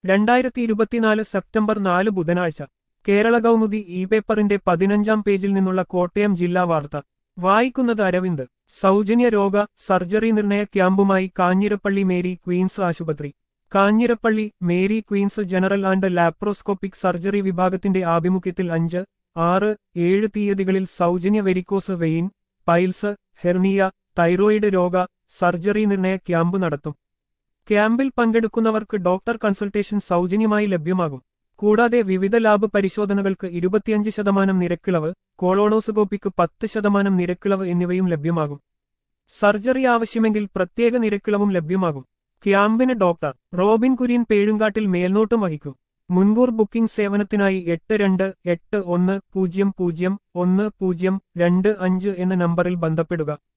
രണ്ടായിരത്തി ഇരുപത്തിനാല് സെപ്റ്റംബർ നാല് ബുധനാഴ്ച കേരള കൗമുദി ഇ പേപ്പറിന്റെ പതിനഞ്ചാം പേജിൽ നിന്നുള്ള കോട്ടയം ജില്ലാ വാർത്ത വായിക്കുന്നത് അരവിന്ദ് സൗജന്യ രോഗ സർജറി നിർണയ ക്യാമ്പുമായി കാഞ്ഞിരപ്പള്ളി മേരി ക്വീൻസ് ആശുപത്രി Kanjirappally Mary Queens general and laparoscopic surgery വിഭാഗത്തിന്റെ ആഭിമുഖ്യത്തിൽ അഞ്ച് ആറ് ഏഴ് തീയതികളിൽ സൗജന്യ varicose vein piles hernia thyroid രോഗ സർജറി നിർണയ ക്യാമ്പ് നടത്തും ക്യാമ്പിൽ പങ്കെടുക്കുന്നവർക്ക് ഡോക്ടർ കൺസൾട്ടേഷൻ സൗജന്യമായി ലഭ്യമാകും കൂടാതെ വിവിധ ലാബ് പരിശോധനകൾക്ക് ഇരുപത്തിയഞ്ച് ശതമാനം നിരക്കിളവ് കോളോണോസ്കോപ്പിക്ക് പത്ത് ശതമാനം നിരക്കിളവ് എന്നിവയും ലഭ്യമാകും സർജറി ആവശ്യമെങ്കിൽ പ്രത്യേക നിരക്കിളവും ലഭ്യമാകും ക്യാമ്പിന് ഡോക്ടർ റോബിൻ കുര്യൻ പേഴുങ്കാട്ടിൽ മേൽനോട്ടം വഹിക്കും മുൻകൂർ ബുക്കിംഗ് സേവനത്തിനായി എട്ട് രണ്ട് എട്ട് ഒന്ന് പൂജ്യം പൂജ്യം ഒന്ന് പൂജ്യം രണ്ട് അഞ്ച് എന്ന നമ്പറിൽ ബന്ധപ്പെടുക